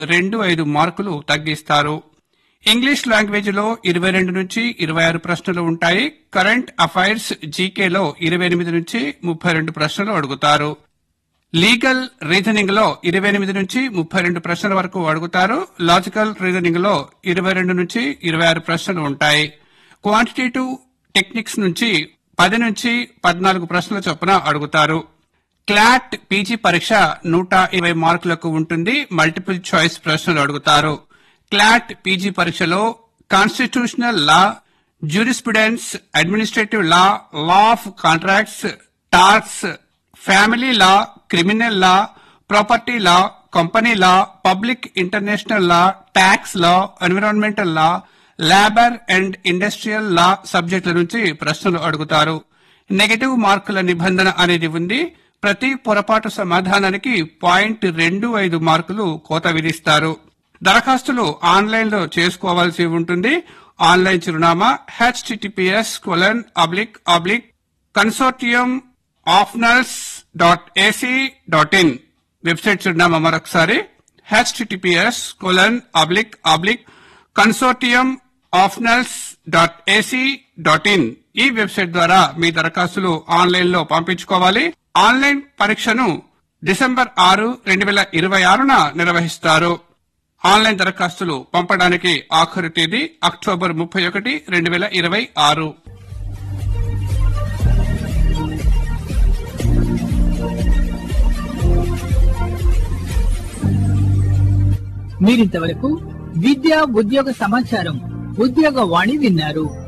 రెండు ఐదు మార్కులు తగ్గిస్తారు ఇంగ్లీష్ లాంగ్వేజ్ లో ఇరవై రెండు నుంచి ఇరవై ఆరు ప్రశ్నలు ఉంటాయి కరెంట్ అఫైర్స్ జీకేలో ఇరవై ఎనిమిది నుంచి ముప్పై రెండు ప్రశ్నలు అడుగుతారు లీగల్ రీజనింగ్ లో ఇరవై ఎనిమిది నుంచి ముప్పై రెండు ప్రశ్నల వరకు అడుగుతారు లాజికల్ రీజనింగ్ లో ఇరవై రెండు నుంచి ఇరవై ఆరు ప్రశ్నలు ఉంటాయి క్వాంటిటేటివ్ టెక్నిక్స్ నుంచి పది నుంచి పద్నాలుగు ప్రశ్నల చొప్పున అడుగుతారు క్లాట్ పీజీ పరీక్ష నూట ఇరవై మార్కులకు ఉంటుంది మల్టిపుల్ చాయిస్ ప్రశ్నలు అడుగుతారు క్లాట్ పీజీ పరీక్షలో constitutional law jurisprudence administrative law law of contracts tax family law criminal law property law company law public international law tax law environmental law labour and industrial law సబ్జెక్టుల నుంచి ప్రశ్నలు అడుగుతారు negative మార్కుల నిబంధన అనేది ఉంది ప్రతి పొరపాటు సమాధానానికి పాయింట్ రెండు ఐదు మార్కులు కోత విధిస్తారు దరఖాస్తులు ఆన్లైన్ లో చేసుకోవాల్సి ఉంటుంది ఆన్లైన్ చిరునామా HTTPS colon oblique oblique consortium of NLUs dot AC dot in website చిరునామా మరొకసారి HTTPS colon oblique oblique consortium of NLUs dot AC dot in ఈ వెబ్సైట్ ద్వారా మీ దరఖాస్తులు ఆన్లైన్ లో పంపించుకోవాలి ఆన్లైన్ పరీక్షను డిసెంబర్ ఆరు రెండు వేల ఇరవై ఆరున నిర్వహిస్తారు ఆన్లైన్ దరఖాస్తులు పంపడానికి ఆఖరు తేదీ అక్టోబర్ ముప్పై ఒకటి రెండు వేల ఇరవై ఆరు మీరింతవరకు విద్యా ఉద్యోగ సమాచారం ఉద్యోగ వాణి విన్నారు